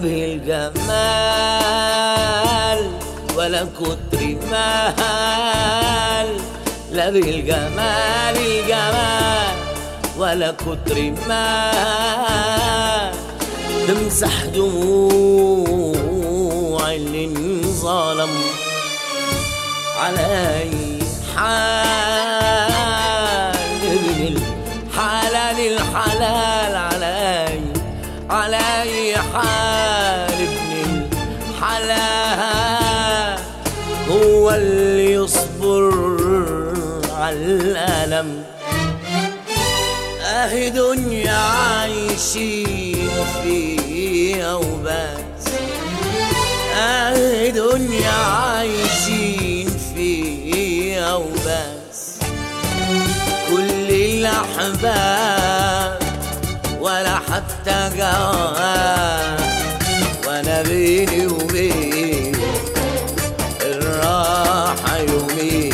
به الجمال ولا كتر مال لا به الجمال الجمال ولا كتر مال تمسح دموع اللي انظلم على أي حال ابن الحلال الحلال على أي على أي حال ابن الحلال هو اللي يصبر على الألم أهي دنيا عايشين فيها وبس أهي دنيا عايشين فيها وبس كل الأحباب ولا حتى جواب وأنا بيني وبين الراحة يومين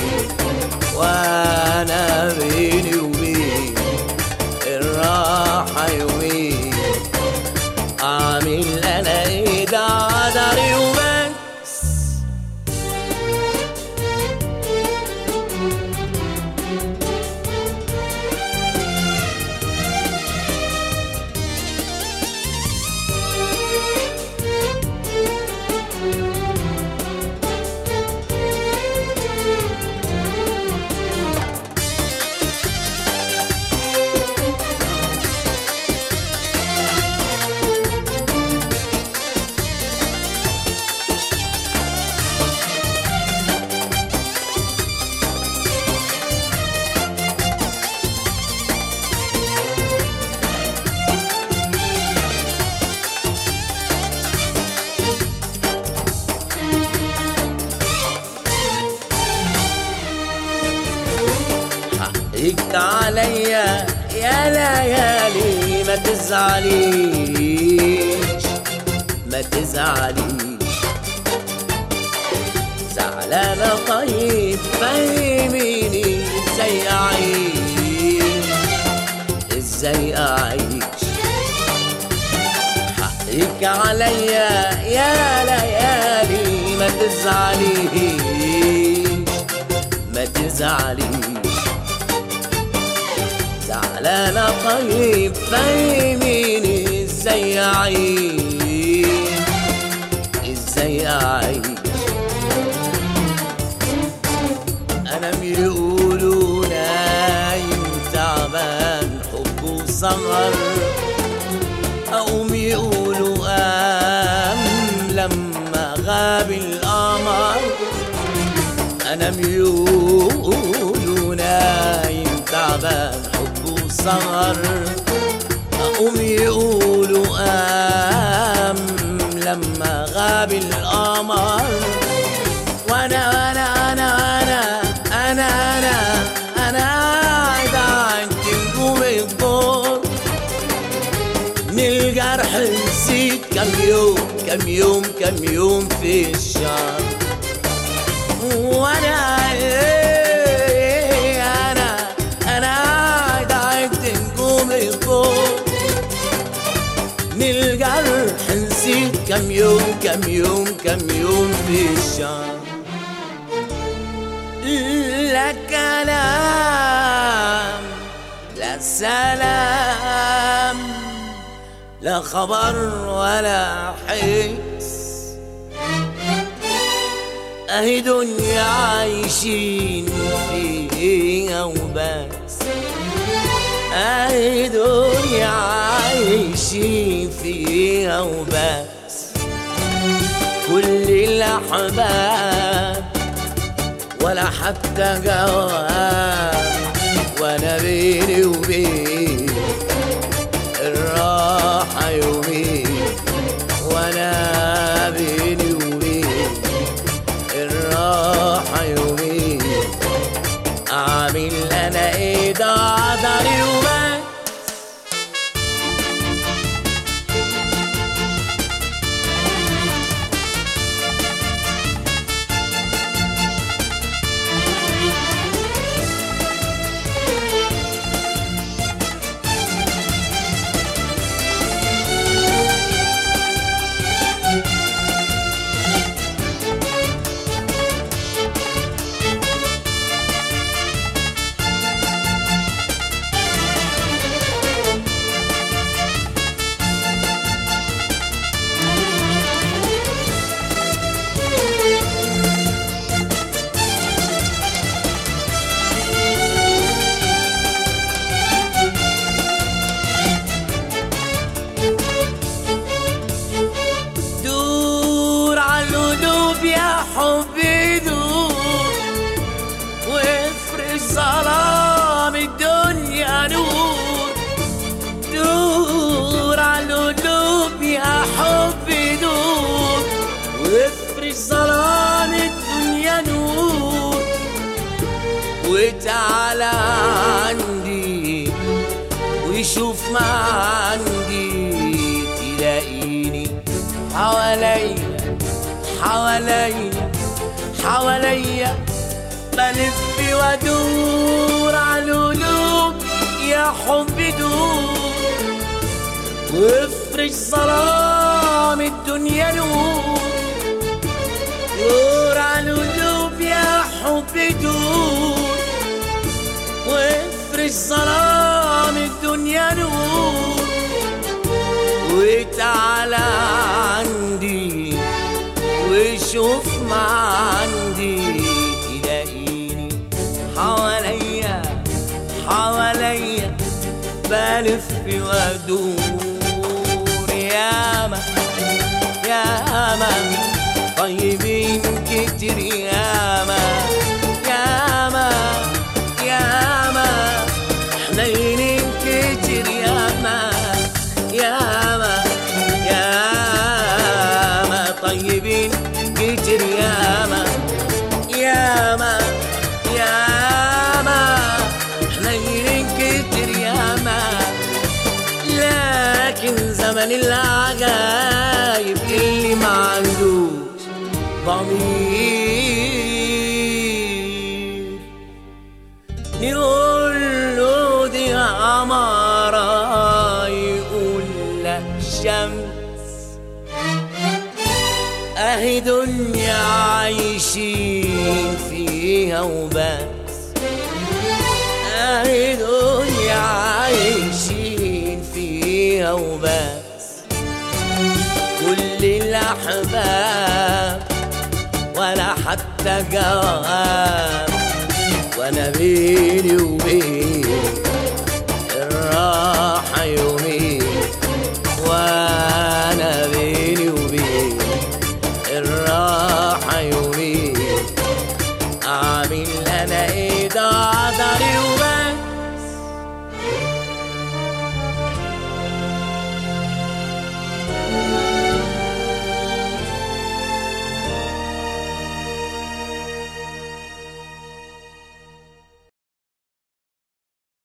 وأنا بيني وبين الراحة يومين عامل أنا إيه ده قدري وبس حقك عليا يا ليالي ما تزعليش ما تزعليش زعلانة طيب فهميني ازاي اعيش ازاي اعيش حقك عليا يا ليالي ما تزعليش ما تزعليش زعلانة طيب فهميني ازاي اعيش ازاي اعيش انا بيقولوا نايم تعبان حبه سهر اقوم يقولوا قام لما غاب القمر انا بيقولوا نايم تعبان حبه سهر اقوم يقولوا قام لما غاب القمر وانا وانا انا انا انا انا انا قاعد عند نجوم الدور من الجرح نسيت كم يوم كم يوم كم يوم في الشهر وانا إيه انا انا قاعد عند نجوم الدور من الجرح نسيت كم يوم كم يوم كم يوم في الشهر لا كلام لا سلام لا خبر ولا حس اهي دنيا عايشين فيها وبس اهي دنيا عايشين فيها وبس كل الاحباب ولا حتى جواب وانا بيني وبين الراحة يومين وانا بيني وبين الراحة يومين اعمل انا ايه ده عذري وبس حب يدور وافرش ظلام الدنيا نور دور على القلوب يا حب دور وافرش ظلام الدنيا نور وتعالى عندي وشوف ما عندي تلاقيني حواليا حواليا حواليا بلف وادور على القلوب يا حب دور وافرش ظلام الدنيا نور دور على القلوب يا حب دور وافرش ظلام الدنيا نور وتعالى عندي وشوف ما عندي تلاقيني حواليا حواليا بلف وادور ياما ياما طيبين كتير ياما ياما ياما حنينين كتير ياما ياما ياما طيبين كتير ياما ياما ياما حنينين كتير ياما لكن زمن العجايب اللي ما عندوش ضمير يقول له دي عمارة يقول له شمس اهي دنيا عايشين فيها وبس اهي دنيا عايشين فيها وبس كل الاحباب ولا حتى جواب وانا بيني وبين الراحة يومين